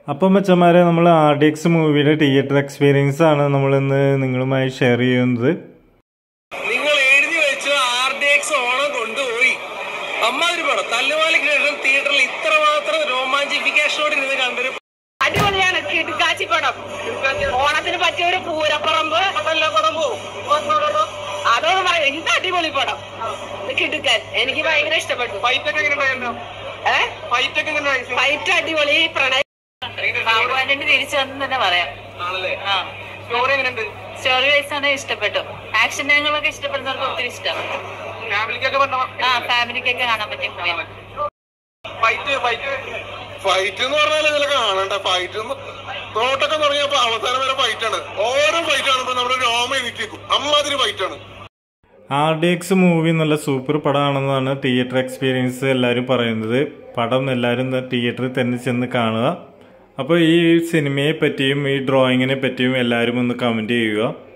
അപ്പം മച്ചന്മാരെ നമ്മൾ ആർ ഡി എക്സ് മൂവിയുടെ തിയേറ്റർ എക്സ്പീരിയൻസ് ആണ് നമ്മൾ ഇന്ന് നിങ്ങളുമായി ഷെയർ ചെയ്യുന്നത് നിങ്ങൾ എഴുതി വെച്ച ആർ ഡി എക്സ് ഓണം കൊണ്ടുപോയി അമ്മാതിരി പടം തല്ലുമാലിക്ക് ശേഷം തിയേറ്ററിൽ ഇത്രമാത്രം രോമാഞ്ചിഫിക്കേഷനോട് ഇരുന്ന് കണ്ടൊരു അടിപൊളിയാണ് കിടുക്കാച്ചി പടം ഓണത്തിന് പറ്റിയ ഒരു പൂരപ്പറമ്പ് പടമല്ല പടം പോവും അതോട് പറയാം എന്ത് അടിപൊളി പടം ഇത് കിടുക്കാൻ എനിക്ക് ഭയങ്കര ഇഷ്ടപ്പെട്ടു ഫൈറ്റ് ഒക്കെ എങ്ങനെ ഉണ്ടായിരുന്നു ഏഹ് ഫൈറ്റ് ഒക്കെ എങ്ങനെ ഉണ്ടായിരുന്നു? ഫൈറ്റ് അടിപൊളി പ്രണയം ബാബുവാനിന്റെ തിരിച്ചു വന്നു തന്നെ പറയാം ആണല്ലേ ആ സ്റ്റോറി എങ്ങനെയുണ്ട് സ്റ്റോറി വൈസ് ആണ് ഇഷ്ടപ്പെട്ടു ആക്ഷൻ രംഗങ്ങളൊക്കെ ഇഷ്ടപ്പെടുന്നവർക്ക് ഒത്തിരി ഇഷ്ടം ഫാമിലിക്കൊക്കെ പറഞ്ഞ ആ ഫാമിലിക്കൊക്കെ കാണാൻ പറ്റിയ മൂവിയാണ് ഫൈറ്റ് ഫൈറ്റ് ഫൈറ്റ് എന്ന് പറഞ്ഞാൽ ഇതിൽ കാണണ്ട ഫൈറ്റ് തോട്ടൊക്കെ തുടങ്ങിയപ്പോ അവസാനം വരെ ഫൈറ്റ് ആണ് ഓരോ ഫൈറ്റ് കാണുമ്പോ നമ്മുടെ രോമ എണീറ്റേക്കും അമ്മാതിരി ഫൈറ്റ് ആണ് ആർ ഡി എക്സ് മൂവി നല്ല സൂപ്പർ പടമാണെന്നാണ് തിയേറ്റർ എക്സ്പീരിയൻസ് എല്ലാവരും പറയുന്നത് പടം എല്ലാവരും തിയേറ്ററിൽ തന്നെ ചെന്ന് കാണുക അപ്പോൾ ഈ സിനിമയെ പറ്റിയും ഈ ഡ്രോയിങ്ങിനെ പറ്റിയും എല്ലാവരും ഒന്ന് കമൻറ്റ് ചെയ്യുക